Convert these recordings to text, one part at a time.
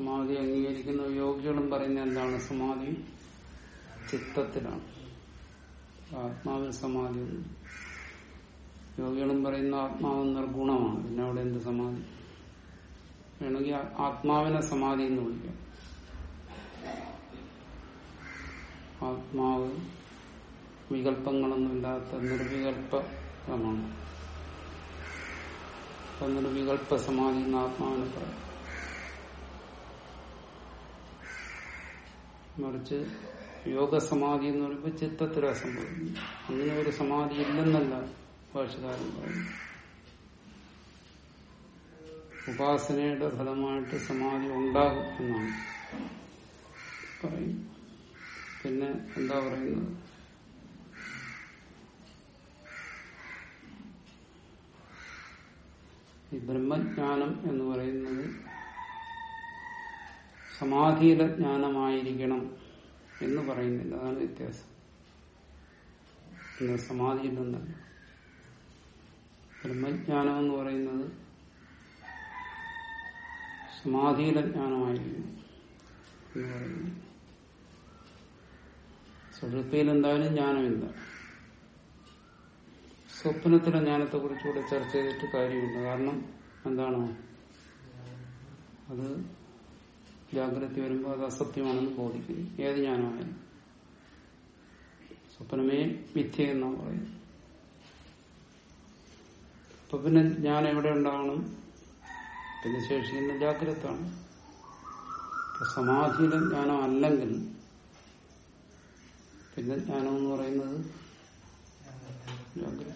സമാധി അംഗീകരിക്കുന്ന യോഗികളും പറയുന്ന എന്താണ് സമാധി ചിത്തത്തിലാണ് ആത്മാവിൽ സമാധി ഒന്നും യോഗികളും പറയുന്ന ആത്മാവ് നിർഗുണമാണ് പിന്നെ അവിടെ എന്ത് സമാധി വേണമെങ്കിൽ ആ- ആത്മാവിനെ സമാധി എന്ന് വിളിക്കാം ആത്മാവ് വികല്പങ്ങളൊന്നുമില്ലാത്ത നിർവികല്പമാണ് അപ്പൊ നിർവികല്പ സമാധി എന്ന് ആത്മാവിനെ പറയാം മറിച്ച് യോഗസമാധി എന്ന് പറയുമ്പോൾ ചിത്തത്തിലാ സംഭവിക്കുന്നു അങ്ങനെ ഒരു സമാധി ഇല്ലെന്നല്ല ഭാഷകാരൻ പറയുന്നു ഉപാസനയുടെ ഫലമായിട്ട് സമാധി ഉണ്ടാകും എന്നാണ് പറയുന്നത് പിന്നെ എന്താ പറയുന്നത് ഈ ബ്രഹ്മജ്ഞാനം എന്ന് പറയുന്നത് സമാധിയിലെ ജ്ഞാനമായിരിക്കണം എന്ന് പറയുന്നില്ല അതാണ് വ്യത്യാസം പിന്നെ സമാധിയിൽ നിന്നല്ല ബ്രഹ്മജ്ഞാനം എന്ന് പറയുന്നത് സമാധിയിലെ ജ്ഞാനമായിരിക്കും എന്ന് പറയുന്നു സുഷുപ്തിയിൽ എന്തായാലും ജ്ഞാനമില്ല സ്വപ്നത്തിലെ ജ്ഞാനത്തെ കുറിച്ചുകൂടെ ചർച്ച ചെയ്തിട്ട് കാര്യമില്ല കാരണം എന്താണ് അത് ജാഗ്രത വരുമ്പോൾ അത് അസത്യമാണെന്ന് ബോധിക്കുന്നു ഏത് ജ്ഞാനമായാലും സ്വപ്നമേ മിഥ്യ എന്നാണ് പറയുന്നത് അപ്പൊ പിന്നെ ജ്ഞാനം എവിടെ ഉണ്ടാവണം പിന്നെ ശേഷിക്കുന്ന ജാഗ്രതാണ് ഇപ്പൊ സമാധിയിലെ ജ്ഞാനം അല്ലെങ്കിൽ പിന്നെ ജ്ഞാനം എന്ന് പറയുന്നത് ജാഗ്രത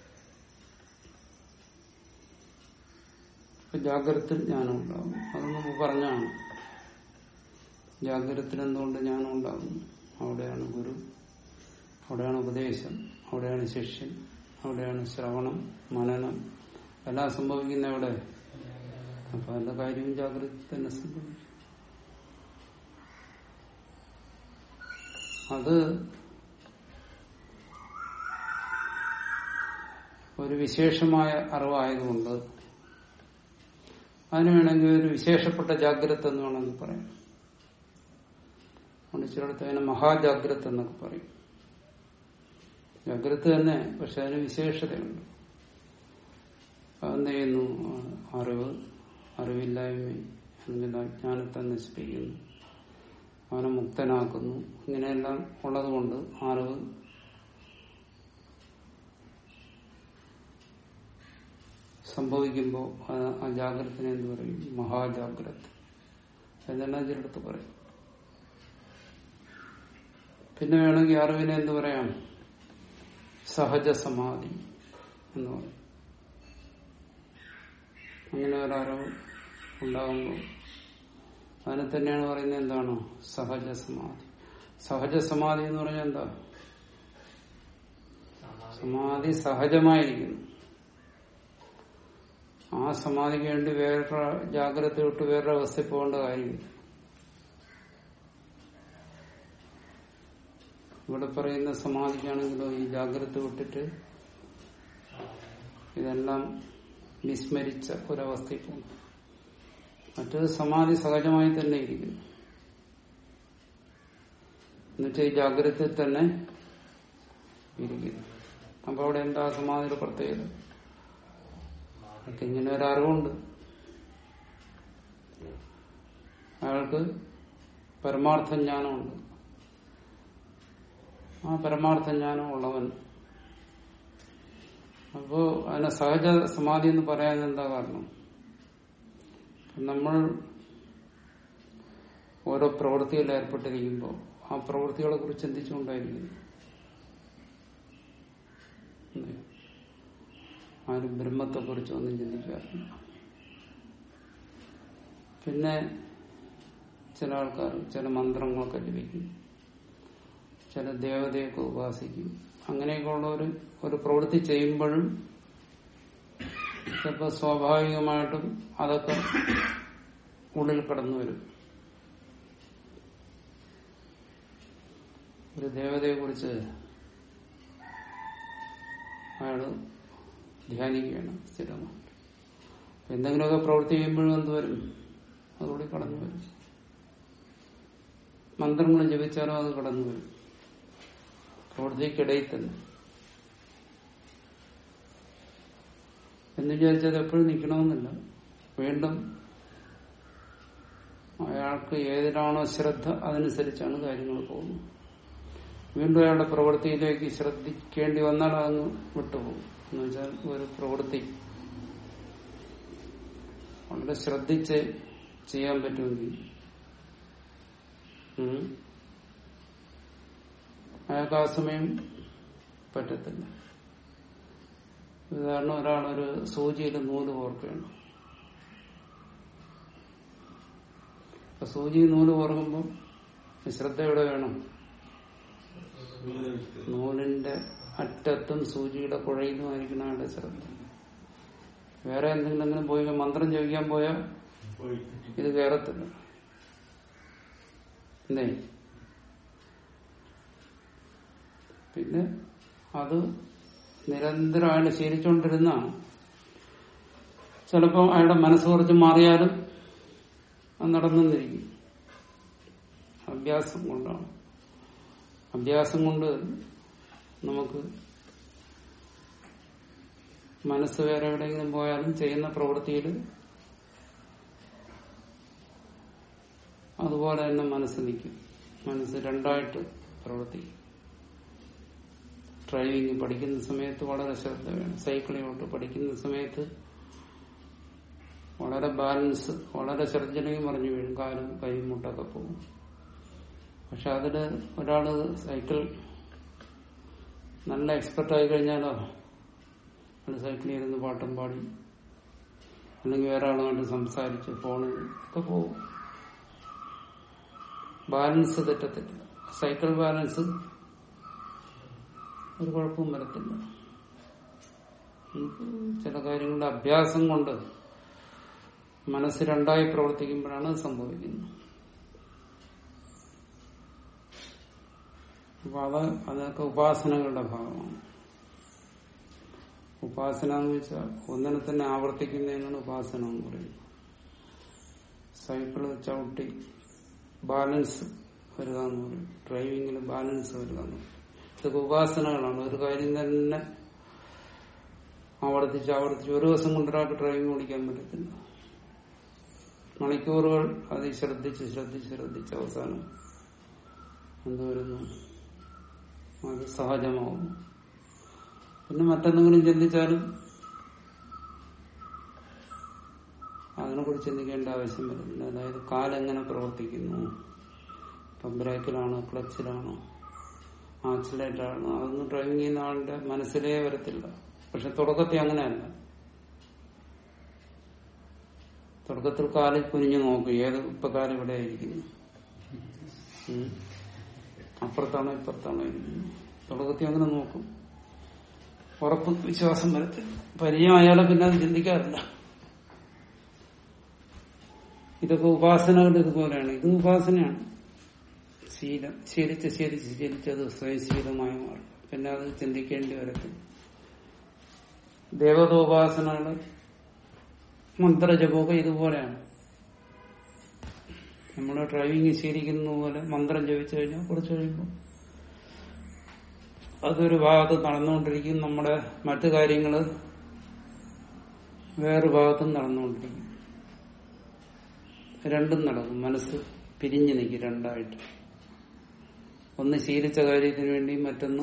ഇപ്പൊ ജാഗ്രത ജ്ഞാനം ഉണ്ടാകും അത് നമുക്ക് പറഞ്ഞാണ് ജാഗ്രതത്തിൽ എന്തുകൊണ്ട് ജ്ഞാനം ഉണ്ടാകും അവിടെയാണ് ഗുരു അവിടെയാണ് ഉപദേശം അവിടെയാണ് ശിഷ്യൻ അവിടെയാണ് ശ്രവണം മനനം എല്ലാം സംഭവിക്കുന്ന എവിടെ അപ്പൊ എല്ലാ കാര്യവും ജാഗ്രത തന്നെ സംഭവിക്കും അത് ഒരു വിശേഷമായ അറിവായതുകൊണ്ട് അതിന് വേണമെങ്കിൽ ഒരു വിശേഷപ്പെട്ട ജാഗ്രത എന്ന് വേണമെങ്കിൽ പറയാം അതുകൊണ്ട് ചിലടത്ത് അതിനെ മഹാജാഗ്രത എന്നൊക്കെ പറയും ജാഗ്രത തന്നെ പക്ഷെ അതിന് വിശേഷതയുണ്ട് അതെന്ത് ചെയ്യുന്നു അറിവ് അറിവില്ലായ്മ അല്ലെങ്കിൽ അജ്ഞാനത്തെ നശിപ്പിക്കുന്നു അവനെ മുക്തനാക്കുന്നു ഇങ്ങനെയെല്ലാം ഉള്ളതുകൊണ്ട് അറിവ് സംഭവിക്കുമ്പോൾ ആ ജാഗ്രതനെ എന്ത് പറയും മഹാജാഗ്രത എന്നെല്ലാം ചിലടത്ത് പറയും പിന്നെ വേണമെങ്കിൽ അറിവിനെ എന്ത് പറയാം സഹജ സമാധി എന്ന് പറയും അങ്ങനെ ഒരറിവ് ഉണ്ടാകുമ്പോൾ അതിനെ തന്നെയാണ് പറയുന്നത് എന്താണ് സഹജ സമാധി സഹജ സമാധി എന്ന് പറഞ്ഞാൽ എന്താ സമാധി സഹജമായിരിക്കുന്നു ആ സമാധിക്ക് വേണ്ടി വേറെ ജാഗ്രത വിട്ട് വേറൊരു അവസ്ഥയിൽ പോകേണ്ട കാര്യമില്ല ഇവിടെ പറയുന്ന സമാധിക്കാണെങ്കിലോ ഈ ജാഗ്രത വിട്ടിട്ട് ഇതെല്ലാം വിസ്മരിച്ച ഒരവസ്ഥയിൽ പോകും മറ്റത് സമാധി സഹജമായി തന്നെ ഇരിക്കുന്നു എന്നിട്ട് ഈ ജാഗ്രതയിൽ തന്നെ ഇരിക്കുന്നു അപ്പൊ അവിടെ എന്താ സമാധിയുടെ പ്രത്യേകത അയാൾക്ക് ഇങ്ങനെ ഒരു അറിവുണ്ട് അയാൾക്ക് പരമാർത്ഥ ജ്ഞാനമുണ്ട് ആ പരമാർത്ഥ ജ്ഞാനം ഉള്ളവൻ അപ്പോ അതിനെ സഹജ സമാധി എന്ന് പറയാൻ എന്താ കാരണം നമ്മൾ ഓരോ പ്രവൃത്തിയിൽ ഏർപ്പെട്ടിരിക്കുമ്പോൾ ആ പ്രവൃത്തികളെ കുറിച്ച് ചിന്തിച്ചുകൊണ്ടായിരിക്കുന്നു ആരും ബ്രഹ്മത്തെ കുറിച്ച് ഒന്നും ചിന്തിക്കാറില്ല പിന്നെ ചില ആൾക്കാർ ചില മന്ത്രങ്ങളൊക്കെ ജപിക്കും ചില ദേവതയൊക്കെ ഉപാസിക്കും അങ്ങനെയൊക്കെയുള്ള ഒരു ഒരു പ്രവൃത്തി ചെയ്യുമ്പോഴും ചിലപ്പോൾ സ്വാഭാവികമായിട്ടും അതൊക്കെ ഉള്ളിൽ കടന്നു വരും ഒരു ദേവതയെ കുറിച്ച് അയാള് ധ്യാനിക്കുകയാണ് സ്ഥിരമായിട്ട് എന്തെങ്കിലുമൊക്കെ പ്രവൃത്തി ചെയ്യുമ്പോഴും എന്ത് വരും അതുകൂടി കടന്നു വരും മന്ത്രങ്ങൾ ജപിച്ചാലും അത് കടന്നു വരും പ്രവൃത്തിക്കിടയിൽ തന്നെ എന്ന് വിചാരിച്ചത് എപ്പോഴും നിൽക്കണമെന്നില്ല വീണ്ടും അയാൾക്ക് ഏതിനാണോ ശ്രദ്ധ അതനുസരിച്ചാണ് കാര്യങ്ങൾ പോകുന്നത് വീണ്ടും അയാളുടെ പ്രവൃത്തിയിലേക്ക് ശ്രദ്ധിക്കേണ്ടി വന്നാൽ അതങ്ങ് വിട്ടുപോകും എന്ന് വെച്ചാൽ ഒരു പ്രവൃത്തി വളരെ ശ്രദ്ധിച്ച് ചെയ്യാൻ പറ്റുമെങ്കിൽ ഉം, അയാൾക്ക് ആ സമയം പറ്റത്തില്ല ഉദാഹരണം ഒരാളൊരു സൂചിയിൽ നൂല് കോർക്കുകയാണ് അപ്പൊ സൂചി നൂല് കോർക്കുമ്പോൾ ശ്രദ്ധ എവിടെ വേണം നൂലിന്റെ അറ്റത്തും സൂചിയുടെ കുഴയിലുമായിരിക്കണം അയാളുടെ ശ്രദ്ധ വേറെ എന്തെങ്കിലും പോയി മന്ത്രം ജപിക്കാൻ പോയാൽ ഇത് കയറത്തില്ല എന്തേ പിന്നെ അത് നിരന്തരം അയാൾ ശീലിച്ചുകൊണ്ടിരുന്നാണ് ചിലപ്പോൾ അയാളുടെ മനസ്സ് കുറച്ച് മാറിയാലും അത് നടന്നെന്നിരിക്കും അഭ്യാസം കൊണ്ടാണ് അഭ്യാസം കൊണ്ട് നമുക്ക് മനസ്സ് വേറെ എവിടെയെങ്കിലും പോയാലും ചെയ്യുന്ന പ്രവൃത്തിയിൽ അതുപോലെ തന്നെ മനസ്സ് നിൽക്കും മനസ്സ് രണ്ടായിട്ട് പ്രവർത്തിക്കും ഡ്രൈവിംഗ് പഠിക്കുന്ന സമയത്ത് വളരെ ശ്രദ്ധ വേണം സൈക്കിളിലോട്ട് പഠിക്കുന്ന സമയത്ത് വളരെ ബാലൻസ് വളരെ ശ്രദ്ധയും പറഞ്ഞു വീഴും കാലും കൈയും മുട്ടൊക്കെ പോകും പക്ഷെ അതില് ഒരാള് സൈക്കിൾ നല്ല എക്സ്പെർട്ട് ആയി കഴിഞ്ഞാലോ അയാൾ സൈക്കിളിൽ ഇരുന്ന് പാട്ടും പാടി അല്ലെങ്കിൽ വേറെ ആളുമായിട്ട് സംസാരിച്ച് ഫോണിൽ ഒക്കെ പോകും ബാലൻസ് തെറ്റത്തില്ല സൈക്കിൾ ബാലൻസ് ഒരു കുഴപ്പവും വരത്തില്ല നമുക്ക് ചില കാര്യങ്ങളുടെ അഭ്യാസം കൊണ്ട് മനസ്സ് രണ്ടായി പ്രവർത്തിക്കുമ്പോഴാണ് അത് സംഭവിക്കുന്നത് അപ്പൊ അത് അതൊക്കെ ഉപാസനകളുടെ ഭാഗമാണ് ഉപാസന എന്ന് വെച്ചാൽ ഒന്നിനെ തന്നെ ആവർത്തിക്കുന്നതിനാണ് ഉപാസന എന്ന് പറയുന്നത് സൈക്കിള് ചവിട്ടി ബാലൻസ് വരിക എന്ന് പറയും ഡ്രൈവിങ്ങിൽ ബാലൻസ് വരിക എന്ന് പറയും ഇതൊക്കെ ഉപാസനകളാണ് ഒരു കാര്യം തന്നെ ആവർത്തിച്ച് ആവർത്തിച്ച് ഒരു ദിവസം കൊണ്ട് ഒരാൾക്ക് ഡ്രൈവിംഗ് ഓടിക്കാൻ പറ്റത്തില്ല മണിക്കൂറുകൾ അത് ശ്രദ്ധിച്ച് ശ്രദ്ധിച്ച് ശ്രദ്ധിച്ച് അവസാനം എന്ത് വരുന്നു അത് സഹജമാവും പിന്നെ മറ്റെന്തെങ്കിലും ചിന്തിച്ചാലും അതിനെ കുറിച്ച് ചിന്തിക്കേണ്ട ആവശ്യം വരുന്നില്ല അതായത് കാലെങ്ങനെ പ്രവർത്തിക്കുന്നു ഇപ്പം ബ്രേക്കിലാണോ ക്ലച്ചിലാണോ ആക്സിലേറ്ററാണോ അതൊന്നും ഡ്രൈവിംഗ് ചെയ്യുന്ന ആളുടെ മനസ്സിലേ വരത്തില്ല പക്ഷെ തുടക്കത്തിൽ അങ്ങനെയല്ല തുടക്കത്തിൽ കാലിൽ കുനിഞ്ഞു നോക്കും ഏത് ഇപ്പൊ കാലം ഇവിടെ ആയിരിക്കുന്നു ഉം. അപ്പുറത്താണോ ഇപ്പുറത്താണോ ഇരിക്കുന്നത് തുടക്കത്തിൽ അങ്ങനെ നോക്കും ഉറപ്പ് വിശ്വാസം വരത്തില്ല പരിചയമായാലും പിന്നെ അത് ചിന്തിക്കാറില്ല ഇതൊക്കെ ഉപാസനകൾ ഇതുപോലെയാണ് ഇത് ഉപാസനയാണ് ശീലം ശീലിച്ച് ശീലിച്ച് ശീലിച്ചത് സ്വയം ശീലമായി മാറും പിന്നെ അത് ചിന്തിക്കേണ്ടി വരത്തില്ല ദേവതോപാസനകള് മന്ത്രജപമൊക്കെ ഇതുപോലെയാണ് നമ്മൾ ഡ്രൈവിംഗ് ശീലിക്കുന്ന പോലെ മന്ത്രം ജപിച്ചു കഴിഞ്ഞാൽ കുറച്ച് കഴിയുമ്പോൾ അതൊരു ഭാഗത്ത് നടന്നുകൊണ്ടിരിക്കും നമ്മുടെ മറ്റു കാര്യങ്ങള് വേറൊരു ഭാഗത്തും നടന്നുകൊണ്ടിരിക്കും രണ്ടും നടക്കും മനസ്സ് പിരിഞ്ഞു നിൽക്കും രണ്ടായിട്ട് ഒന്ന് ശീലിച്ച കാര്യത്തിന് വേണ്ടി മറ്റൊന്ന്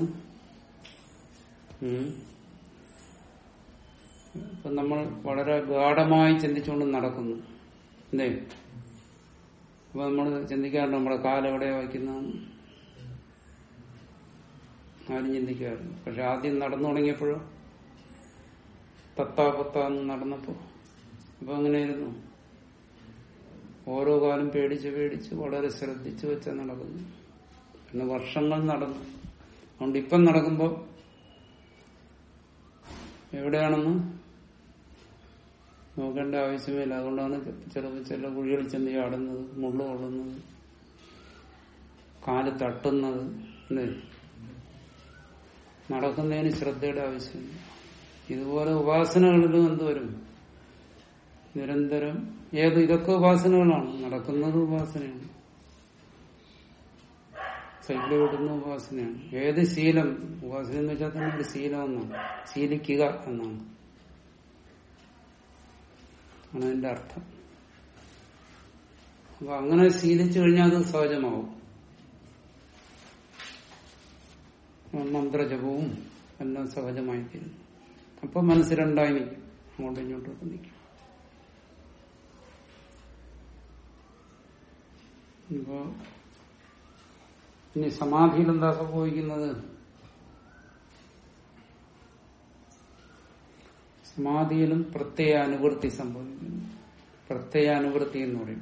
ഉം. ഇപ്പൊ നമ്മൾ വളരെ ഗാഠമായി ചിന്തിച്ചുകൊണ്ട് നടക്കുന്നു അല്ലേ അപ്പൊ നമ്മൾ ചിന്തിക്കാറുണ്ട് നമ്മുടെ കാലെവിടെ വയ്ക്കുന്നതെന്ന് ആരും ചിന്തിക്കാറില്ല പക്ഷെ ആദ്യം നടന്നു തുടങ്ങിയപ്പോഴോ തത്താ പത്താന്ന് നടന്നപ്പോ അപ്പൊ അങ്ങനെയായിരുന്നു ഓരോ കാലം പേടിച്ച് പേടിച്ച് വളരെ ശ്രദ്ധിച്ചു വെച്ച നടക്കുന്നു പിന്നെ വർഷങ്ങൾ നടന്നു അതുകൊണ്ട് ഇപ്പം നടക്കുമ്പോ എവിടെയാണെന്ന് നോക്കേണ്ട ആവശ്യമില്ല അതുകൊണ്ടാണ് ചിലപ്പോൾ ചില കുഴികളിൽ ചെന്ന് ചാടുന്നത് മുള്ളു കൊള്ളുന്നത് കാല് തട്ടുന്നത് അല്ലേ നടക്കുന്നതിന് ശ്രദ്ധയുടെ ആവശ്യമില്ല ഇതുപോലെ ഉപാസനകളിലും എന്തുവരും നിരന്തരം ഏത് ഇതൊക്കെ ഉപാസനകളാണ് നടക്കുന്നത് ഉപാസനയാണ് സൈക്കിൾ വിടുന്ന ഉപാസനയാണ് ഏത് ശീലം ഉപാസന എന്ന് വെച്ചാൽ തന്നെ ഒരു ശീലം എന്നാണ് ശീലിക്കുക എന്നാണ് ആണ് അതിന്റെ അർത്ഥം അപ്പൊ അങ്ങനെ ശീലിച്ചു കഴിഞ്ഞാൽ അത് സഹജമാവും മന്ത്രജപവും എല്ലാം സഹജമായി തീരുന്നു അപ്പൊ മനസ്സ് രണ്ടായി നിൽക്കും അങ്ങോട്ടും ഇങ്ങോട്ടും നിൽക്കും ഇപ്പോ ഇനി സമാധിയിൽ എന്താ സംഭവിക്കുന്നത് സമാധിയിലും പ്രത്യയ അനുവൃത്തി സംഭവിക്കുന്നു പ്രത്യയ അനുവൃത്തി എന്ന് പറയും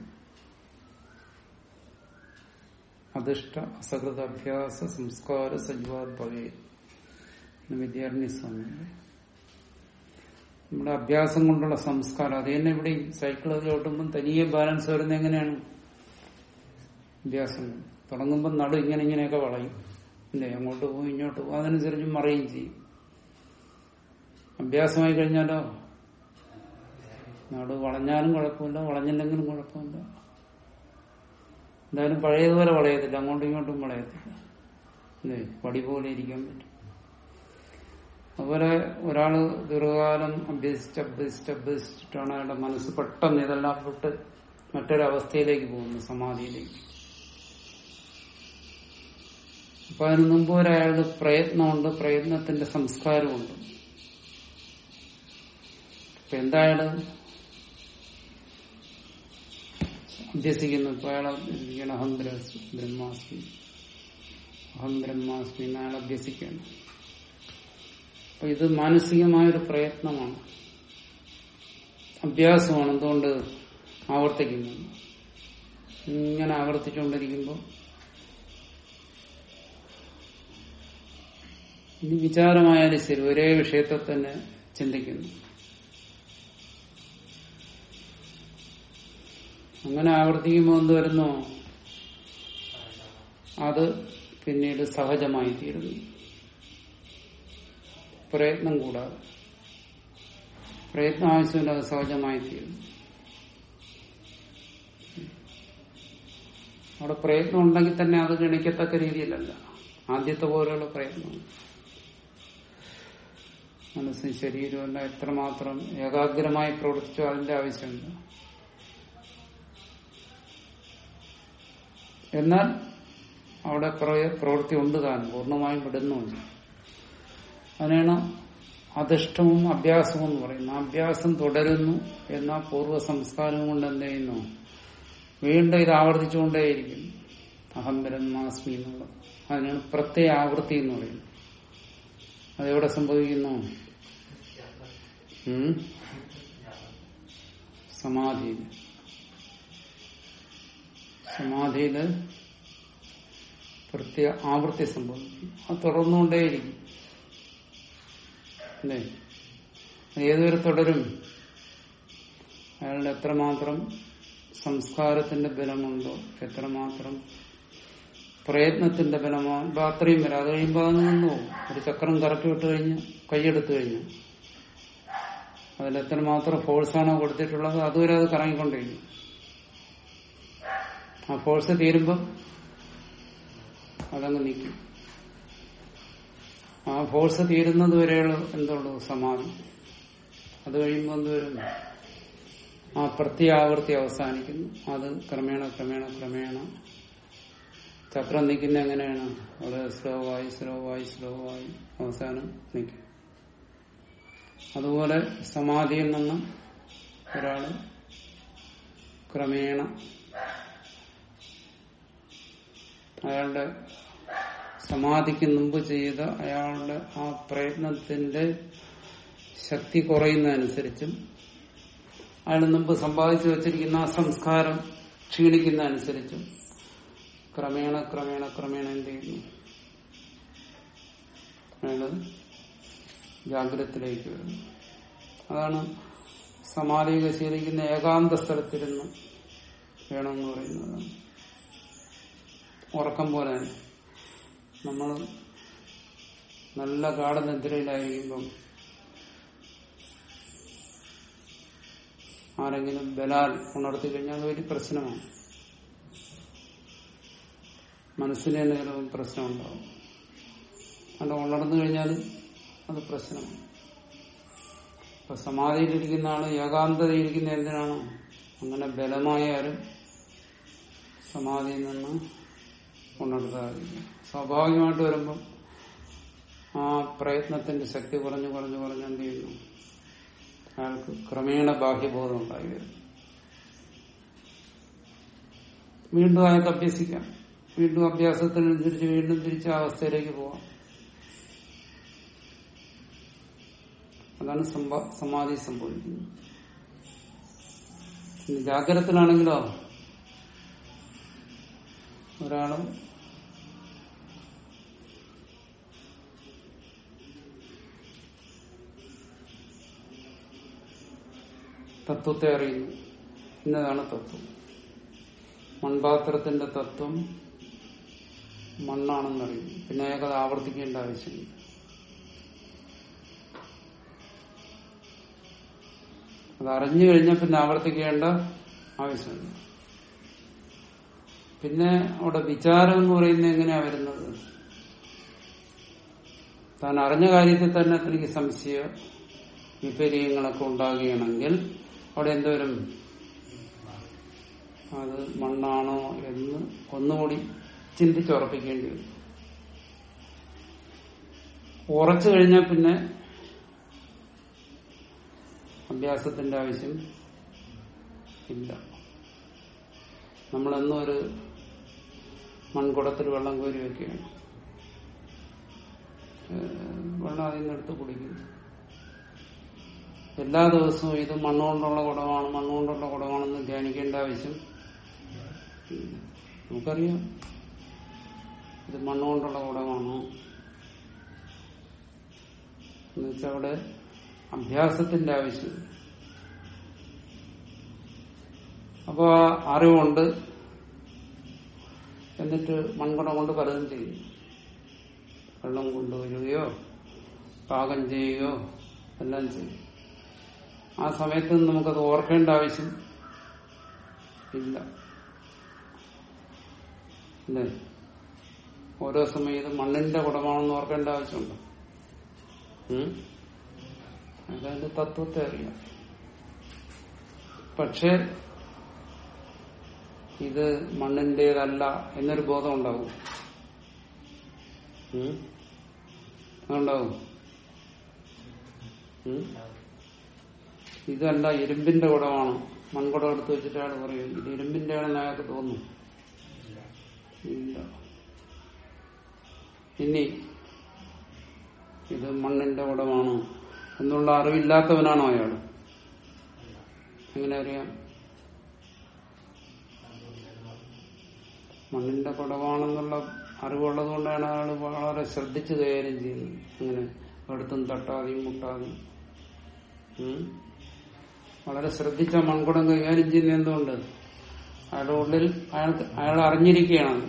അധിഷ്ഠ അസകൃത അഭ്യാസ സംസ്കാര സജീവാത്ഭവേ വിദ്യാർത്ഥി സ്വാമി നമ്മുടെ അഭ്യാസം കൊണ്ടുള്ള സംസ്കാരം അത് തന്നെ ഇവിടെ സൈക്കിൾ ചോട്ടുമ്പോൾ തനിയെ ബാലൻസ് വരുന്നത് എങ്ങനെയാണ് അഭ്യാസം തുടങ്ങുമ്പോൾ നടു ഇങ്ങനെ ഇങ്ങനെയൊക്കെ വളയും അല്ലേ അങ്ങോട്ട് പോകും ഇങ്ങോട്ട് പോകും അതനുസരിച്ച് മറിയും ചെയ്യും അഭ്യാസമായി കഴിഞ്ഞാലോ നടു വളഞ്ഞാലും കുഴപ്പമില്ല വളഞ്ഞില്ലെങ്കിലും കുഴപ്പമില്ല എന്തായാലും പഴയതുപോലെ വളയത്തില്ല അങ്ങോട്ടും ഇങ്ങോട്ടും വളയത്തില്ല അല്ലേ വടി പോലെ ഇരിക്കാൻ പറ്റും അതുപോലെ ഒരാള് ദീർഘകാലം അഭ്യസിച്ച് അഭ്യസിച്ച് അഭ്യസിച്ചിട്ടാണ് അയാളുടെ മനസ്സ് പെട്ടെന്ന് ഇതെല്ലാം വിട്ട് മറ്റൊരവസ്ഥയിലേക്ക് പോകുന്നത് സമാധിയിലേക്ക് അപ്പൊ അതിന് മുമ്പ് വരെ അയാളുടെ പ്രയത്നമുണ്ട് പ്രയത്നത്തിന്റെ സംസ്കാരമുണ്ട് ഇപ്പൊ എന്തായാലും അഭ്യസിക്കുന്നു ഇപ്പൊ അയാൾ ഇരിക്കണം അഹം ബ്രഹ്മാസ്മി അഹം ബ്രഹ്മാസ്മി എന്ന് അയാൾ അഭ്യസിക്കണം അപ്പൊ ഇത് മാനസികമായൊരു പ്രയത്നമാണ് അഭ്യാസമാണ് എന്തുകൊണ്ട് ആവർത്തിക്കുന്നത് ഇങ്ങനെ ആവർത്തിച്ചുകൊണ്ടിരിക്കുമ്പോൾ ഇനി വിചാരമായാലും ശരി ഒരേ വിഷയത്തെ തന്നെ ചിന്തിക്കുന്നു അങ്ങനെ ആവർത്തിക്കുമ്പോൾ എന്ത് വരുന്നു അത് പിന്നീട് സഹജമായി തീരുന്നു പ്രയത്നം കൂടാതെ പ്രയത്നം ആവശ്യമില്ല അത് സഹജമായി തീരുന്നു അവിടെ പ്രയത്നം ഉണ്ടെങ്കിൽ തന്നെ അത് ഗണിക്കത്തക്ക രീതിയിലല്ല ആദ്യത്തെ പോലെയുള്ള പ്രയത്നം മനസ്സും ശരീരവും എല്ലാം എത്രമാത്രം ഏകാഗ്രമായി പ്രവർത്തിച്ചോ അതിന്റെ ആവശ്യമില്ല എന്നാൽ അവിടെ പ്രവൃത്തി ഉണ്ട് താൻ പൂർണ്ണമായും വിടുന്നുണ്ട് അതിനാണ് അധിഷ്ഠവും അഭ്യാസവും എന്ന് പറയുന്നത് അഭ്യാസം തുടരുന്നു എന്നാൽ പൂർവ്വ സംസ്കാരം കൊണ്ട് എന്ത് ചെയ്യുന്നു വീണ്ടും ഇത് ആവർത്തിച്ചുകൊണ്ടേയിരിക്കും അഹം ബ്രഹ്മാസ്മി എന്നുള്ളത് അതിനാണ് പ്രത്യേക ആവൃത്തി എന്ന് പറയുന്നത് അതെവിടെ സംഭവിക്കുന്നു ഉം? സമാധിയിൽ സമാധിയില് പ്രത്യേക ആവൃത്തി സംഭവിക്കും അത് തുടർന്നുകൊണ്ടേയിരിക്കും അല്ലേ ഏതുവരെ തുടരും അയാളുടെ എത്രമാത്രം സംസ്കാരത്തിന്റെ ബലമുണ്ടോ എത്രമാത്രം പ്രയത്നത്തിന്റെ ബലമാണ് ഇപ്പൊ അത്രയും വരെ അത് കഴിയുമ്പോൾ അത് നിന്നു പോകും. ഒരു ചക്രം കറക്കി വിട്ട് കഴിഞ്ഞ് കൈയെടുത്തു കഴിഞ്ഞു അതിൽ എത്രമാത്രം ഫോഴ്സാണോ കൊടുത്തിട്ടുള്ളത് അതുവരെ അത് കറങ്ങിക്കൊണ്ടിരിക്കും ആ ഫോഴ്സ് തീരുമ്പം അതങ്ങ് നീക്കും ആ ഫോഴ്സ് തീരുന്നത് വരെയുള്ള എന്തുള്ളൂ സമാധി അത് കഴിയുമ്പോൾ എന്തുവരും ആ പ്രത്യാവർത്തി അവസാനിക്കുന്നു അത് ക്രമേണ ക്രമേണ ക്രമേണ ചക്രം നിൽക്കുന്ന എങ്ങനെയാണ് വളരെ സ്ലോവായി സ്ലോവായി സ്ലോവായി അവസാനം നിൽക്കും അതുപോലെ സമാധിയിൽ നിന്നും ഒരാള് ക്രമേണ അയാളുടെ സമാധിക്ക് മുമ്പ് ചെയ്ത അയാളുടെ ആ പ്രയത്നത്തിന്റെ ശക്തി കുറയുന്നതനുസരിച്ചും അയാൾ മുമ്പ് സമ്പാദിച്ചു വച്ചിരിക്കുന്ന ആ സംസ്കാരം ക്ഷീണിക്കുന്നതനുസരിച്ചും ക്രമേണ ക്രമേണ ക്രമേണ എന്ത് ചെയ്യുന്നു അയാള് ജാഗ്രതത്തിലേക്ക് വരുന്നു അതാണ് സമാധിക ശീലിക്കുന്ന ഏകാന്ത സ്ഥലത്തിരുന്ന് വേണമെന്ന് പറയുന്നത് ഉറക്കം പോലെ നമ്മൾ നല്ല ഗാഠനിദ്രയിലായിരിക്കുമ്പം ആരെങ്കിലും ബലാൽ ഉണർത്തി കഴിഞ്ഞാൽ അത് വലിയ പ്രശ്നമാണ് മനസ്സിന് തന്നെ ചിലപ്പോൾ പ്രശ്നമുണ്ടാവും അത് ഉണർന്നു കഴിഞ്ഞാൽ അത് പ്രശ്നമാണ് ഇപ്പൊ സമാധിയിലിരിക്കുന്ന ആള് ഏകാന്തതയിരിക്കുന്ന എന്തിനാണ് അങ്ങനെ ബലമായാലും സമാധിയിൽ നിന്ന് ഉണർത്താതിരിക്കും സ്വാഭാവികമായിട്ട് വരുമ്പം ആ പ്രയത്നത്തിന്റെ ശക്തി കുറഞ്ഞു കുറഞ്ഞു കുറഞ്ഞു എന്ത് ചെയ്യുന്നു അയാൾക്ക് ക്രമേണ ബാഹ്യബോധം ഉണ്ടായി വരും വീണ്ടും അയാൾക്ക് അഭ്യസിക്കാം വീണ്ടും അഭ്യാസത്തിനനുസരിച്ച് വീണ്ടും തിരിച്ച അവസ്ഥയിലേക്ക് പോവാം അതാണ് സംഭ- സമാധി സംഭവിക്കുന്നത് ഇനി ജാഗ്രതത്തിലാണെങ്കിലോ ഒരാള് തത്വത്തെ അറിയുന്നു ഇന്നതാണ് തത്വം മൺപാത്രത്തിന്റെ തത്വം മണ്ണാണെന്നറിയുന്നു പിന്നെ അയാൾക്കത് ആവർത്തിക്കേണ്ട ആവശ്യമില്ല അത് അറിഞ്ഞു കഴിഞ്ഞാൽ പിന്നെ ആവർത്തിക്കേണ്ട ആവശ്യമില്ല പിന്നെ അവിടെ വിചാരം എന്ന് പറയുന്നത് എങ്ങനെയാ വരുന്നത് താൻ അറിഞ്ഞ കാര്യത്തിൽ തന്നെ തനിക്ക് സംശയ വിപര്യങ്ങളൊക്കെ ഉണ്ടാകുകയാണെങ്കിൽ അവിടെ എന്തോരും അത് മണ്ണാണോ എന്ന് ഒന്നുകൂടി ചിന്തിച്ചുറപ്പിക്കേണ്ടി വരും ഉറച്ചു കഴിഞ്ഞാൽ പിന്നെ അഭ്യാസത്തിന്റെ ആവശ്യം ഇല്ല നമ്മളെന്നും ഒരു മൺകുടത്തിൽ വെള്ളം കോരി വെക്കുകയാണ് ഏഹ് വെള്ളം അതിൽ നിന്ന് എടുത്ത് കുടിക്കുന്നു എല്ലാ ദിവസവും ഇത് മണ്ണുകൊണ്ടുള്ള കുടമാണ് മണ്ണുകൊണ്ടുള്ള കുടമാണെന്ന് ധ്യാനിക്കേണ്ട ആവശ്യം ഇല്ല. നമുക്കറിയാം ഇത് മണ്ണുകൊണ്ടുള്ള കുടമാണോ എന്നുവെച്ചാൽ അവിടെ അഭ്യാസത്തിന്റെ ആവശ്യം അപ്പോ ആ അറിവുണ്ട് എന്നിട്ട് മൺകുടം കൊണ്ട് പലതും ചെയ്യും വെള്ളം കൊണ്ടുവരികയോ പാകം ചെയ്യുകയോ എല്ലാം ചെയ്യും ആ സമയത്ത് നമുക്കത് ഓർക്കേണ്ട ആവശ്യം ഇല്ല അല്ലേ ഓരോ സമയം ഇത് മണ്ണിന്റെ കുടമാണെന്ന് ഓർക്കേണ്ട ആവശ്യമുണ്ടോ ഉം? അതതിന്റെ തത്വത്തെ അറിയാം പക്ഷെ ഇത് മണ്ണിന്റേതല്ല എന്നൊരു ബോധം ഉണ്ടാവും ഉം? അതുണ്ടാവും ഉം? ഇതല്ല ഇരുമ്പിന്റെ കുടമാണ് മൺകുടം എടുത്ത് വെച്ചിട്ട് അയാൾ പറയും ഇത് ഇരുമ്പിന്റെ ആണെന്ന് അയാൾക്ക് തോന്നും ഇല്ല ഇനി ഇത് മണ്ണിന്റെ കുടമാണ് എന്നുള്ള അറിവില്ലാത്തവനാണോ അയാൾ എങ്ങനെ അറിയാം മണ്ണിന്റെ കുടമാണെന്നുള്ള അറിവുള്ളത് കൊണ്ടാണ് അയാൾ വളരെ ശ്രദ്ധിച്ച് കൈകാര്യം ചെയ്യുന്നത് അങ്ങനെ എടുത്തും തട്ടാതെയും മുട്ടാതെയും ഉം. വളരെ ശ്രദ്ധിച്ച മൺകുടം കൈകാര്യം ചെയ്യുന്ന എന്തുകൊണ്ട് അയാളുടെ ഉള്ളിൽ അയാൾക്ക് അയാൾ അറിഞ്ഞിരിക്കുകയാണ്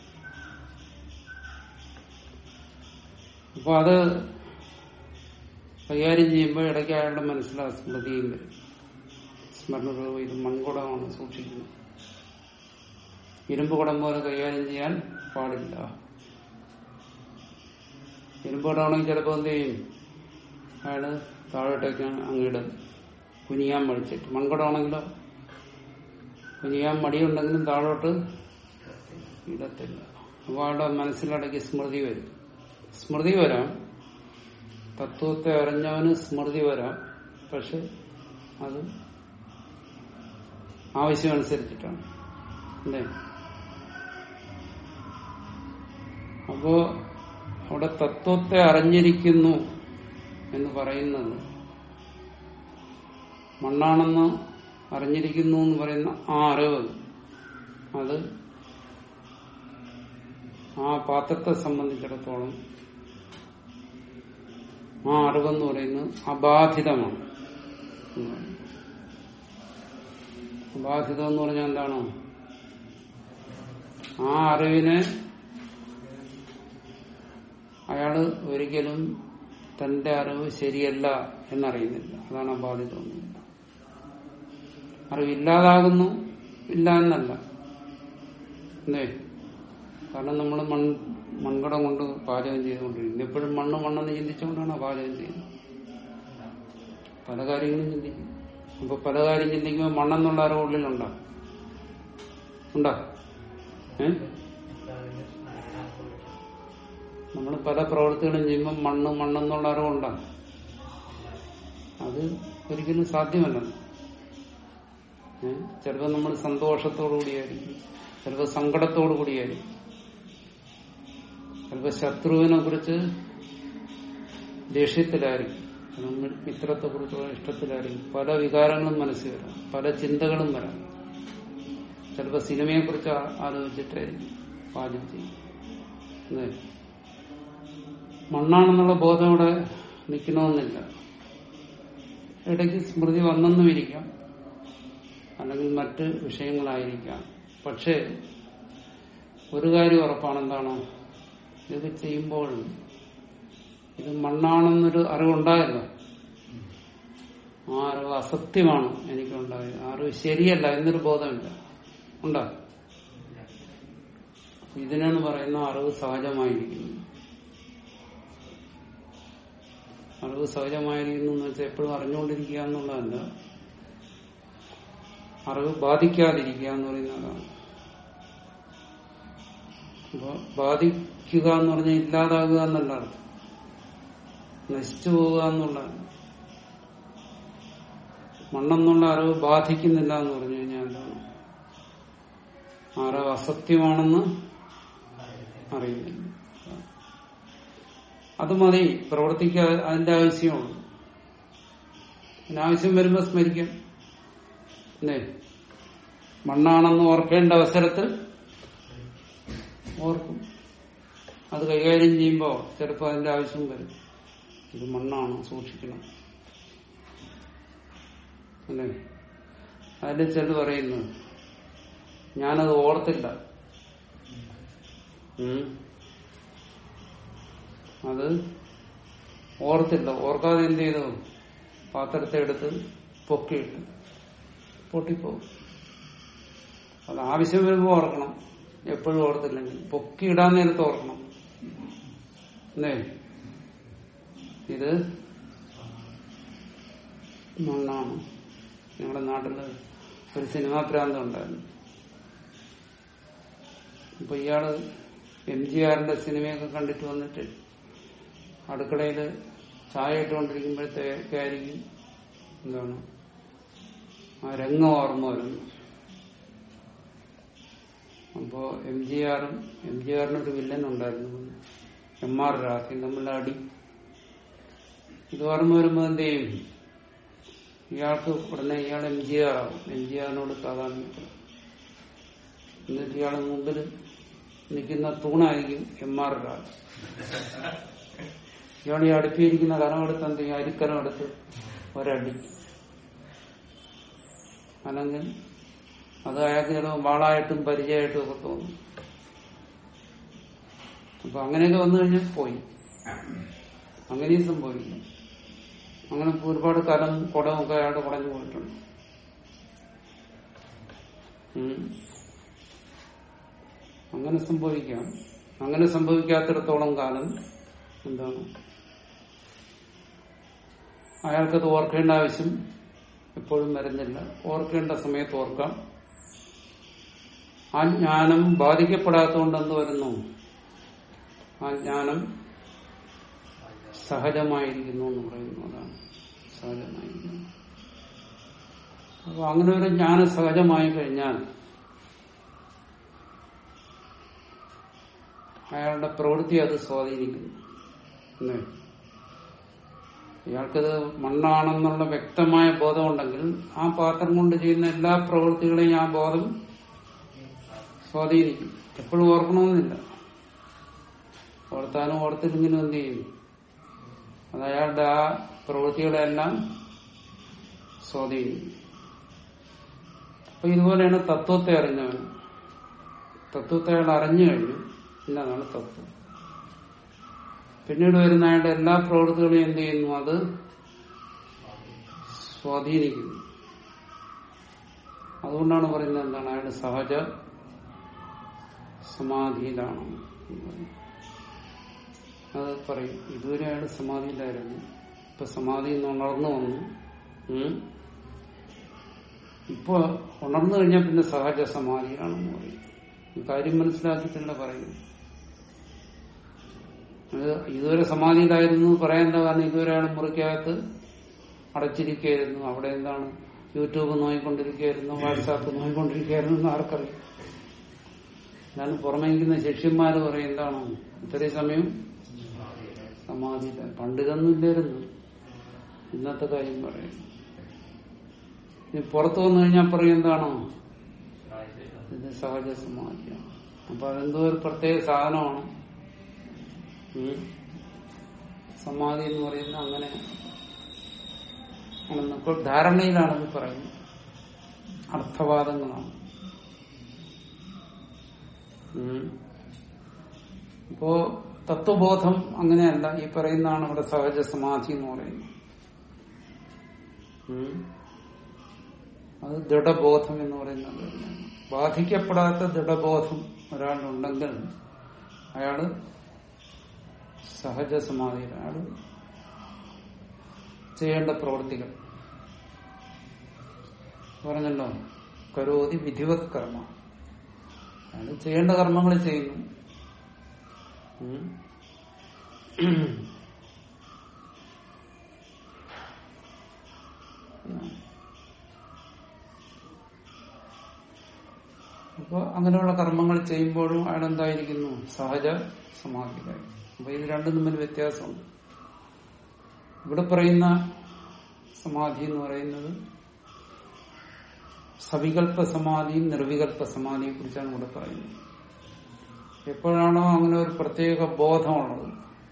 അപ്പൊ അത് കൈകാര്യം ചെയ്യുമ്പോൾ ഇടയ്ക്ക് അയാളുടെ മനസ്സിലാ സ്മൃതിയും വരും സ്മരണ ഇത് മൺകുടമാണ് സൂക്ഷിക്കുന്നത് ഇരുമ്പ് കുടം പോലെ കൈകാര്യം ചെയ്യാൻ പാടില്ല ഇരുമ്പ് കുടമാണെങ്കിൽ ചിലപ്പോൾ എന്ത് ചെയ്യും അയാള് താഴോട്ടേക്ക് അങ്ങിടും കുനിയാൻ മടിച്ചിട്ട് മൺകുടമാണെങ്കിലോ കുനിയാൻ മടിയുണ്ടെങ്കിലും താഴോട്ട് ഇടത്തില്ല അപ്പോൾ അയാളുടെ മനസ്സിലിടയ്ക്ക് സ്മൃതി വരും സ്മൃതി വരാം തത്വത്തെ അറിഞ്ഞവന് സ്മൃതി വരാം പക്ഷെ അത് ആവശ്യമനുസരിച്ചിട്ടാണ് അല്ലേ അപ്പോ അവിടെ തത്വത്തെ അറിഞ്ഞിരിക്കുന്നു എന്ന് പറയുന്നത് മണ്ണാണെന്ന് അറിഞ്ഞിരിക്കുന്നു എന്ന് പറയുന്ന ആ അറിവ് അത് ആ പാത്രത്തെ സംബന്ധിച്ചിടത്തോളം ആ അറിവെന്ന് പറയുന്നത് അബാധിതമാണ് എന്ന് പറയും. അബാധിതം എന്ന് പറഞ്ഞാൽ എന്താണ് ആ അറിവിനെ അയാള് ഒരിക്കലും തന്റെ അറിവ് ശരിയല്ല എന്നറിയുന്നില്ല അതാണ് അബാധിതം എന്ന് പറയുന്നത്. അറിവില്ലാതാകുന്നു ഇല്ല എന്നല്ല എന്തേ കാരണം നമ്മൾ മൺ മൺകടം കൊണ്ട് പാചകം ചെയ്തുകൊണ്ടിരിക്കുന്നത് എപ്പോഴും മണ്ണ് മണ്ണെന്ന് ചിന്തിച്ചുകൊണ്ടാണ് പാചകം ചെയ്യുന്നത് പല കാര്യങ്ങളും ചിന്തിക്കും അപ്പൊ പല കാര്യം ചിന്തിക്കുമ്പോൾ മണ്ണെന്നുള്ള അറിവ് ഉള്ളിലുണ്ടോ ഉണ്ടോ ഏ നമ്മൾ പല പ്രവൃത്തികളും ചെയ്യുമ്പോൾ മണ്ണ് മണ്ണെന്നുള്ള അറിവുണ്ടോ അത് ഒരിക്കലും സാധ്യമല്ല ഏഹ് ചിലപ്പോൾ നമ്മൾ സന്തോഷത്തോടു കൂടിയായിരിക്കും ചിലപ്പോൾ സങ്കടത്തോടു കൂടിയായിരിക്കും ചിലപ്പോൾ ശത്രുവിനെ കുറിച്ച് ദേഷ്യത്തിലായിരിക്കും നമ്മൾ മിത്രത്തെ കുറിച്ചുള്ള ഇഷ്ടത്തിലായിരിക്കും പല വികാരങ്ങളും മനസ്സിൽ വരാം പല ചിന്തകളും വരാം ചിലപ്പോൾ സിനിമയെ കുറിച്ച് ആലോചിച്ചിട്ടായിരിക്കും പാചകം ചെയ്യും അല്ലേ? മണ്ണാണെന്നുള്ള ബോധം ഇവിടെ നിൽക്കണമെന്നില്ല ഇടയ്ക്ക് സ്മൃതി വന്നെന്നും ഇരിക്കാം അല്ലെങ്കിൽ മറ്റ് വിഷയങ്ങളായിരിക്കാം പക്ഷേ ഒരു കാര്യം ഉറപ്പാണ് എന്താണോ ഇത് ചെയ്യുമ്പോൾ ഇത് മണ്ണാണെന്നൊരു അറിവുണ്ടായല്ലോ ആ അറിവ് അസത്യമാണ് എനിക്കുണ്ടായത് ആ അറിവ് ശരിയല്ല എന്നൊരു ബോധമില്ല ഉണ്ടോ ഇതിനാണ് പറയുന്ന അറിവ് സഹജമായിരിക്കുന്നു അറിവ് സഹജമായിരിക്കുന്നു എന്ന് വെച്ചാൽ എപ്പോഴും അറിഞ്ഞുകൊണ്ടിരിക്കുക എന്നുള്ളതല്ല അറിവ് ബാധിക്കാതിരിക്കുക എന്ന് പറയുന്നതാണ് അപ്പൊ ബാധിക്കുക എന്ന് പറഞ്ഞാൽ ഇല്ലാതാകുക എന്നല്ല അർത്ഥം നശിച്ചു പോവുക എന്നുള്ളതാണ് മണ്ണെന്നുള്ള അറിവ് ബാധിക്കുന്നില്ല എന്ന് പറഞ്ഞു കഴിഞ്ഞാൽ എന്താണ് ആ അറിവ് അസത്യമാണെന്ന് അറിയുന്നില്ല അത് മതി പ്രവർത്തിക്കുക അതിന്റെ ആവശ്യമുള്ളൂ അതിന് ആവശ്യം വരുമ്പോ സ്മരിക്കാം അല്ലേ മണ്ണാണെന്ന് ഓർക്കേണ്ട അവസരത്തിൽ ഓർക്കും അത് കൈകാര്യം ചെയ്യുമ്പോ ചിലപ്പോൾ അതിന്റെ ആവശ്യം വരും ഇത് മണ്ണാണ് സൂക്ഷിക്കണം അല്ലേ അതിൽ ചിലത് പറയുന്നു ഞാനത് ഓർത്തില്ല ഉം. അത് ഓർത്തില്ല ഓർക്കാതെ എന്ത് ചെയ്തു പാത്രത്തെ എടുത്ത് പൊക്കിയിട്ട് പൊട്ടിപ്പോകും അത് ആവശ്യം വരുമ്പോൾ ഓർക്കണം എപ്പോഴും ഓർത്തില്ലെങ്കിൽ പൊക്കിയിടാൻ നേരത്ത് ഓർക്കണം അല്ലേ ഇത് മണ്ണാണ് ഞങ്ങളുടെ നാട്ടില് ഒരു സിനിമാ പ്രാന്തം ഉണ്ടായിരുന്നു അപ്പൊ ഇയാള് എം ജി ആറിന്റെ സിനിമയൊക്കെ കണ്ടിട്ട് വന്നിട്ട് അടുക്കളയില് ചായ ഇട്ടുകൊണ്ടിരിക്കുമ്പോഴത്തേക്കായിരിക്കും എന്താണ് ആ രംഗം ഓർമ്മ വരുന്നു അപ്പോ എം ജി ആറും എം ജി ആറിന് ഒരു വില്ലൻ ഉണ്ടായിരുന്നു എം ആർ രാഖി തമ്മിലുള്ള അടി ഇത് ഓർമ്മ വരുമ്പോ എന്ത് ചെയ്യും ഇയാൾക്ക് ഉടനെ ഇയാൾ എം ജി ആർ ആവും എം ജി ആറിനോട് സാധാരണ എന്നിട്ട് ഇയാളെ മുമ്പിൽ നിൽക്കുന്ന തൂണായിരിക്കും എം ആർ രാജ് ഇയാൾ ഈ അടുപ്പിയിരിക്കുന്ന കരമെടുത്ത് എന്ത് ചെയ്യും അരിക്കരം എടുത്ത് ഒരടി അല്ലെങ്കിൽ അത് അയാൾക്ക് ചിലപ്പോൾ വാളായിട്ടും പരിചയമായിട്ടും ഒക്കെ തോന്നും അപ്പൊ അങ്ങനെയൊക്കെ വന്നു കഴിഞ്ഞാൽ പോയി അങ്ങനെയും സംഭവിക്കും അങ്ങനെ ഒരുപാട് കലം കുടമൊക്കെ അയാളുടെ കുടഞ്ഞു പോയിട്ടുണ്ട് ഉം. അങ്ങനെ സംഭവിക്കാം അങ്ങനെ സംഭവിക്കാത്തിടത്തോളം കാലം എന്താണ് അയാൾക്കത് ഓർക്കേണ്ട ആവശ്യം എപ്പോഴും വരുന്നില്ല ഓർക്കേണ്ട സമയത്ത് ഓർക്കാം ആ ജ്ഞാനം ബാധിക്കപ്പെടാത്തതുകൊണ്ട് എന്ത് വരുന്നു ആ ജ്ഞാനം സഹജമായിരിക്കുന്നു എന്ന് പറയുന്നു അതാണ് സഹജമായിരിക്കുന്നു അപ്പൊ അങ്ങനെ ഒരു ജ്ഞാനം സഹജമായി കഴിഞ്ഞാൽ അയാളുടെ പ്രവൃത്തി അത് സ്വാധീനിക്കുന്നു അല്ലേ ഇയാൾക്കത് മണ്ണാണെന്നുള്ള വ്യക്തമായ ബോധമുണ്ടെങ്കിൽ ആ പാത്രം കൊണ്ട് ചെയ്യുന്ന എല്ലാ പ്രവൃത്തികളെയും ആ ബോധം സ്വാധീനിക്കും എപ്പോഴും ഓർക്കണമെന്നില്ല ഓർത്താനും ഓർത്തില്ലെങ്കിലും എന്ത് ചെയ്യും അത് അയാളുടെ ആ പ്രവൃത്തികളെല്ലാം സ്വാധീനിക്കും അപ്പൊ ഇതുപോലെയാണ് തത്വത്തെ അറിഞ്ഞവൻ തത്വത്തെ അയാൾ അറിഞ്ഞു കഴിഞ്ഞു ഇന്നതാണ് തത്വം പിന്നീട് വരുന്ന അയാളുടെ എല്ലാ പ്രവൃത്തികളെയും എന്ത് ചെയ്യുന്നു അത് സ്വാധീനിക്കുന്നു അതുകൊണ്ടാണ് പറയുന്നത് എന്താണ് അയാൾ സഹജ സമാധിയിലാണ് എന്ന് പറയും. അത് പറയും ഇതുവരെ അയാൾ സമാധിയിലായിരുന്നു ഇപ്പൊ സമാധി നിന്ന് ഉണർന്നു വന്നു ഉം. ഇപ്പൊ ഉണർന്നു കഴിഞ്ഞാൽ പിന്നെ സഹജ സമാധിയാണെന്ന് പറയും ഈ കാര്യം മനസ്സിലാക്കിയിട്ടല്ല പറയുന്നത് അത് ഇതുവരെ സമാധിയിലായിരുന്നു എന്ന് പറയാൻ എന്താ കാരണം ഇതുവരെ അയാൾ മുറിക്കകത്ത് അടച്ചിരിക്കുകയായിരുന്നു അവിടെ എന്താണ് യൂട്യൂബ് നോയിക്കൊണ്ടിരിക്കുകയായിരുന്നു വാട്സാപ്പ് നോയിക്കൊണ്ടിരിക്കുകയായിരുന്നു എന്ന് ആർക്കറിയാം ഞാൻ പുറമേക്കുന്ന ശിഷ്യന്മാര് പറയും എന്താണ് ഇത്രയും സമയം സമാധിയില്ല പണ്ടിതൊന്നും ഇല്ലായിരുന്നു ഇന്നത്തെ കാര്യം പറയും ഇനി പുറത്തു വന്നു കഴിഞ്ഞാൽ പറയും എന്താണോ ഇത് സഹജ സമാധിയാണ് അപ്പൊ അതെന്തോ ഒരു പ്രത്യേക സാധനമാണ് ഉം. സമാധി എന്ന് പറയുന്നത് അങ്ങനെ ആണെന്ന് ഇപ്പോൾ ധാരണയിലാണെന്ന് പറയുന്നത് അർത്ഥവാദങ്ങളാണ് ഉം. ഇപ്പോ തത്വബോധം അങ്ങനെയല്ല ഈ പറയുന്നതാണ് ഇവിടെ സഹജ സമാധി എന്ന് പറയുന്നത് ഉം. അത് ദൃഢബോധം എന്ന് പറയുന്നത് തന്നെയാണ്. ബാധിക്കപ്പെടാത്ത ദൃഢബോധം ഒരാളുണ്ടെങ്കിൽ അയാള് സഹജ സമാധിയിൽ അയാള് ചെയ്യേണ്ട പ്രവൃത്തികൾ പറഞ്ഞല്ലോ കരോതി വിധിവത് കർമ്മ അയാൾ ചെയ്യേണ്ട കർമ്മങ്ങൾ ചെയ്യുന്നു ഉം. അപ്പൊ അങ്ങനെയുള്ള കർമ്മങ്ങൾ ചെയ്യുമ്പോഴും അയാൾ എന്തായിരിക്കുന്നു സഹജ സമാധിയിലായി അപ്പൊ ഇത് രണ്ടും തമ്മിൽ വ്യത്യാസമുണ്ട് ഇവിടെ പറയുന്ന സമാധി എന്ന് പറയുന്നത് സവികല്പ സമാധിയും നിർവികല്പ സമാധിയെ കുറിച്ചാണ് ഇവിടെ പറയുന്നത് എപ്പോഴാണോ അങ്ങനെ ഒരു പ്രത്യേക ബോധമുള്ളത്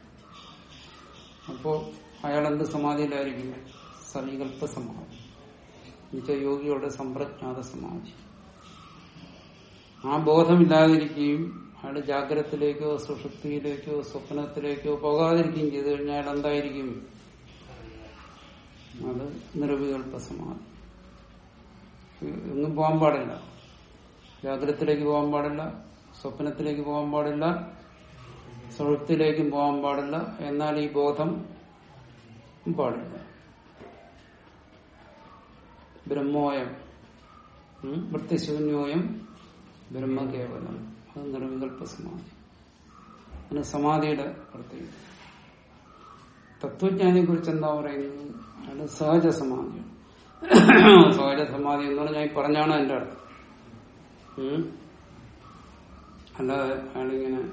അപ്പോ അയാൾ എന്ത് സമാധിയിലായിരിക്കും സവികല്പ സമാധി എന്നുവെച്ചാൽ യോഗിയുടെ സമ്പ്രജ്ഞാത സമാധി ആ ബോധമില്ലാതിരിക്കുകയും അയാൾ ജാഗ്രതത്തിലേക്കോ സുഷുപ്തിയിലേക്കോ സ്വപ്നത്തിലേക്കോ പോകാതിരിക്കുകയും ചെയ്തു കഴിഞ്ഞാൽ അയാൾ എന്തായിരിക്കും അത് നിർവികല്പ സമാധി എങ്ങും പോകാൻ പാടില്ല ജാഗ്രതത്തിലേക്ക് പോകാൻ പാടില്ല സ്വപ്നത്തിലേക്ക് പോകാൻ പാടില്ല സുഹൃത്തിലേക്കും പോകാൻ പാടില്ല എന്നാൽ ഈ ബോധം പാടില്ല ബ്രഹ്മോയം ഉം, വൃത്തിശൂന്യോയം ബ്രഹ്മകേവലം അത് നിർവികല്പ സമാധി അങ്ങനെ സമാധിയുടെ പ്രത്യേകത തത്വജ്ഞാനിയെ കുറിച്ച് എന്താ പറയുന്നത് അയാള് സഹജ സമാധിയാണ് സഹജ സമാധി എന്ന് പറഞ്ഞാൽ ഈ പറഞ്ഞാണ് എന്റെ അർത്ഥം ഉം. അല്ലാതെ അയാളിങ്ങനെ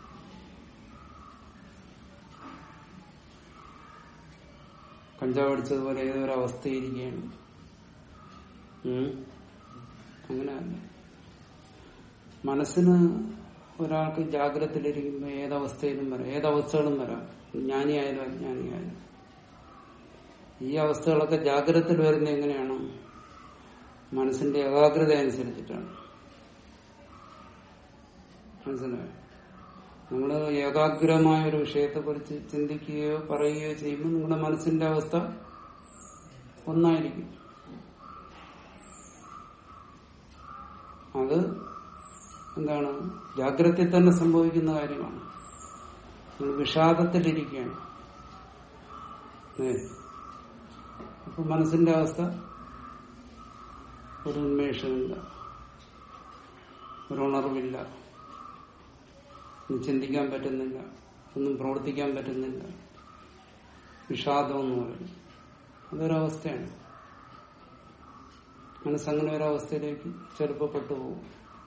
കഞ്ചാവ് അടിച്ചതുപോലെ ഏതൊരു അവസ്ഥയിരിക്കുകയാണ് ഉം. അങ്ങനെയല്ല മനസ്സിന് ഒരാൾക്ക് ജാഗ്രതയിലിരിക്കുമ്പോൾ ഏതവസ്ഥയിലും വരാം ഏതവസ്ഥകളും വരാം ജ്ഞാനിയായാലും അജ്ഞാനിയായാലും ഈ അവസ്ഥകളൊക്കെ ജാഗ്രതയിൽ വരുന്നത് എങ്ങനെയാണ് മനസ്സിന്റെ ഏകാഗ്രത അനുസരിച്ചിട്ടാണ് മനസ്സിലായോ നിങ്ങൾ ഏകാഗ്രമായ ഒരു വിഷയത്തെക്കുറിച്ച് ചിന്തിക്കുകയോ പറയുകയോ ചെയ്യുമ്പോൾ നിങ്ങളുടെ മനസ്സിന്റെ അവസ്ഥ ഒന്നായിരിക്കും അത് എന്താണ് ജാഗ്രതയിൽ തന്നെ സംഭവിക്കുന്ന കാര്യമാണ് നിങ്ങൾ വിഷാദത്തിലിരിക്കുകയാണ് ഏ. അപ്പൊ മനസ്സിന്റെ അവസ്ഥ ഒരു ഉന്മേഷമില്ല ഒരു ഉണർവില്ല ഒന്നും ചിന്തിക്കാൻ പറ്റുന്നില്ല ഒന്നും പ്രവർത്തിക്കാൻ പറ്റുന്നില്ല വിഷാദം എന്ന് പറയുന്നത് അതൊരവസ്ഥയാണ് മനസ്സങ്ങനെ ഒരവസ്ഥയിലേക്ക് ചെറുപ്പപ്പെട്ടു പോകും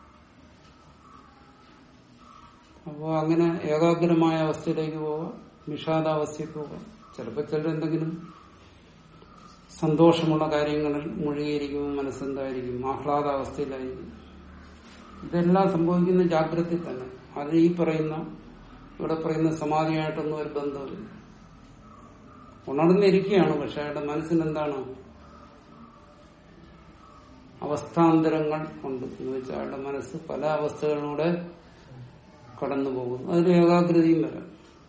അപ്പോൾ അങ്ങനെ ഏകാഗ്രമായ അവസ്ഥയിലേക്ക് പോവാം വിഷാദാവസ്ഥയിൽ പോകാം ചിലപ്പോൾ ചിലർ എന്തെങ്കിലും സന്തോഷമുള്ള കാര്യങ്ങളിൽ മുഴുകിയിരിക്കുമ്പോൾ മനസ്സെന്തായിരിക്കും ആഹ്ലാദാവസ്ഥയിലായിരിക്കും ഇതെല്ലാം സംഭവിക്കുന്ന ജാഗ്രതയിൽ തന്നെ അതിന് ഈ പറയുന്ന ഇവിടെ പറയുന്ന സമാധിയായിട്ടൊന്നും ഒരു ബന്ധമില്ല ഉണർന്നിരിക്കുകയാണ് പക്ഷെ അയാളുടെ മനസ്സിനെന്താണ് അവസ്ഥാന്തരങ്ങൾ ഉണ്ട് എന്ന് വെച്ചാൽ അയാളുടെ മനസ്സ് പല അവസ്ഥകളിലൂടെ കടന്നു പോകുന്നു അതിന് ഏകാഗ്രതയും വരാം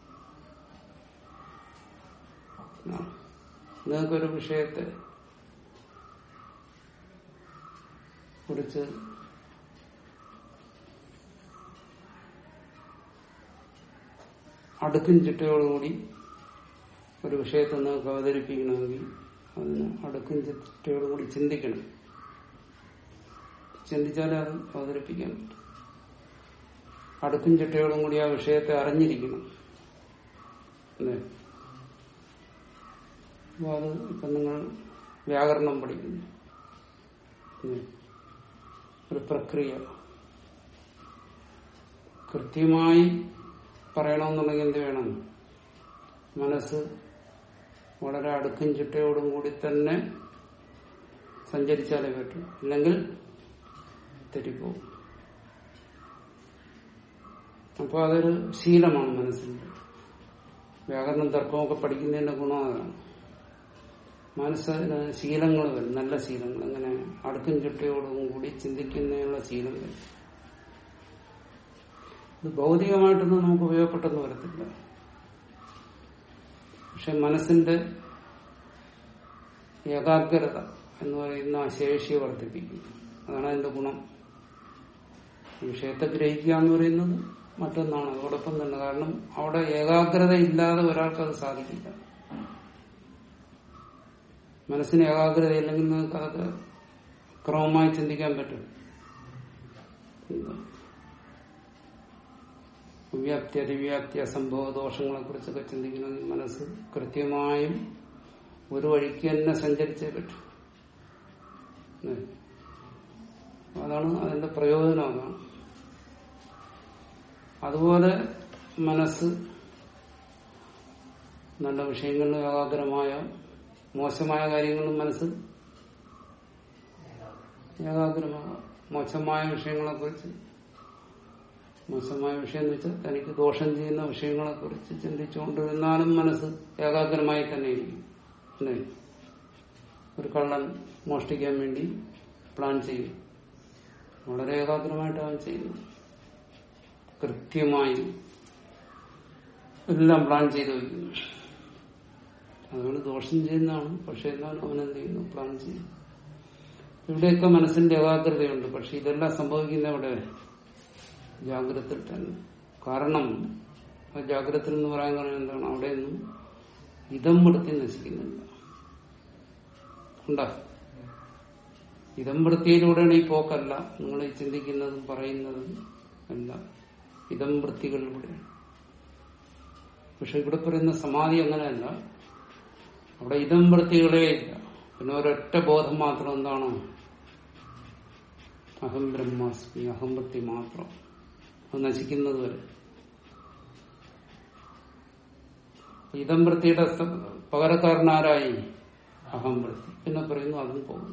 ആ. നിങ്ങൾക്കൊരു വിഷയത്തെ കുറിച്ച് അടുക്കും ചിട്ടയോടുകൂടി ഒരു വിഷയത്തെ നമുക്ക് അവതരിപ്പിക്കണമെങ്കിൽ അതിന് അടുക്കും ചിട്ടയോടുകൂടി ചിന്തിക്കണം ചിന്തിച്ചാലേ അത് അവതരിപ്പിക്കാൻ പറ്റും അടുക്കും ചിട്ടയോടും കൂടി ആ വിഷയത്തെ അറിഞ്ഞിരിക്കണം അല്ലേ അപ്പൊ അത് ഇപ്പൊ നിങ്ങൾ വ്യാകരണം പഠിക്കുന്നു അല്ലേ? ഒരു പ്രക്രിയ കൃത്യമായി പറയണമെന്നുണ്ടെങ്കിൽ എന്ത് വേണം മനസ്സ് വളരെ അടുക്കും ചിട്ടയോടും കൂടി തന്നെ സഞ്ചരിച്ചാലേ പറ്റൂ ഇല്ലെങ്കിൽ തെറ്റിപ്പോകും അപ്പൊ അതൊരു ശീലമാണ് മനസ്സിന്റെ വ്യാകരണം തർക്കമൊക്കെ പഠിക്കുന്നതിന്റെ ഗുണം അതാണ് മനസ്സിന് ശീലങ്ങൾ വരും നല്ല ശീലങ്ങൾ അങ്ങനെ അടുക്കും ചിട്ടയോടും കൂടി ചിന്തിക്കുന്നതിനുള്ള ശീലം വരും ഇത് ഭൗതികമായിട്ടൊന്നും നമുക്ക് ഉപയോഗപ്പെട്ടെന്ന് വരത്തില്ല പക്ഷെ മനസ്സിന്റെ ഏകാഗ്രത എന്ന് പറയുന്ന ആ ശേഷിയെ വർദ്ധിപ്പിക്കും അതാണ് അതിന്റെ ഗുണം ഈ വിഷയത്തെ ഗ്രഹിക്കുക എന്ന് പറയുന്നത് മറ്റൊന്നാണ് അതോടൊപ്പം തന്നെ കാരണം അവിടെ ഏകാഗ്രത ഇല്ലാതെ ഒരാൾക്ക് അത് സാധിക്കില്ല മനസ്സിന് ഏകാഗ്രത ഇല്ലെങ്കിൽ നിങ്ങൾക്ക് അതൊക്കെ ക്രമമായി ചിന്തിക്കാൻ പറ്റും ഇല്ല. വ്യാപ്തി അതിവ്യാപ്തി അസംഭവ ദോഷങ്ങളെ കുറിച്ചൊക്കെ ചിന്തിക്കണമെങ്കിൽ മനസ്സ് കൃത്യമായും ഒരു വഴിക്ക് തന്നെ സഞ്ചരിച്ചേ പറ്റും ഏ. അതാണ് അതിന്റെ പ്രയോജനം അതാണ് അതുപോലെ മനസ്സ് നല്ല വിഷയങ്ങളിൽ ഏകാഗ്രമായ മോശമായ കാര്യങ്ങളും മനസ്സ് ഏകാഗ്രമാകാം മോശമായ വിഷയങ്ങളെ കുറിച്ച് മോശമായ വിഷയം എന്ന് വെച്ചാൽ തനിക്ക് ദോഷം ചെയ്യുന്ന വിഷയങ്ങളെ കുറിച്ച് ചിന്തിച്ചുകൊണ്ടിരുന്നാലും മനസ്സ് ഏകാഗ്രമായി തന്നെ ഇരിക്കും അല്ലേ ഒരു കള്ളൻ മോഷ്ടിക്കാൻ വേണ്ടി പ്ലാൻ ചെയ്യും വളരെ ഏകാഗ്രമായിട്ട് അവൻ ചെയ്യുന്നു കൃത്യമായി എല്ലാം പ്ലാൻ ചെയ്ത് വയ്ക്കുന്നു അതുകൊണ്ട് ദോഷം ചെയ്യുന്നതാണ് പക്ഷെ എന്നാലും അവൻ എന്ത് ചെയ്യുന്നു പ്ലാൻ ചെയ്യും ഇവിടെയൊക്കെ മനസ്സിന്റെ ഏകാഗ്രതയുണ്ട് പക്ഷെ ഇതെല്ലാം സംഭവിക്കുന്ന ഇവിടെ ജാഗ്രതയിൽ തന്നെ കാരണം ആ ജാഗ്രത എന്ന് പറയാൻ കാരണം എന്താണ് അവിടെയൊന്നും ഇതം പെടുത്തി നശിക്കുന്നില്ല ഉണ്ടാ ഇതം വൃത്തിയിലൂടെയാണ് ഈ പോക്കല്ല നിങ്ങൾ ഈ ചിന്തിക്കുന്നതും പറയുന്നതും എല്ലാം ഇതം വൃത്തികളിലൂടെയാണ് പക്ഷെ ഇവിടെ പറയുന്ന സമാധി അങ്ങനെയല്ല അവിടെ ഇതം വൃത്തികളേ ഇല്ല പിന്നെ ഒരൊറ്റ ബോധം മാത്രം എന്താണ് അഹം ബ്രഹ്മാസ്മി അഹം വൃത്തി മാത്രം അത് നശിക്കുന്നത് വരെ ഇതം വൃത്തിയുടെ സ- പകരക്കാരനാരായി അഹം വൃത്തി പിന്നെ പറയുന്നു അതും പോകുന്നു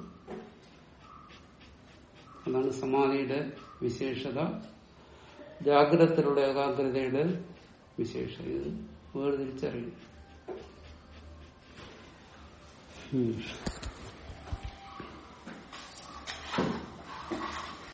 അതാണ് സമാധിയുടെ വിശേഷത ജാഗ്രതത്തിലുള്ള ഏകാഗ്രതയുടെ വിശേഷത ഇത് വേർതിരിച്ചറിയും ഉം.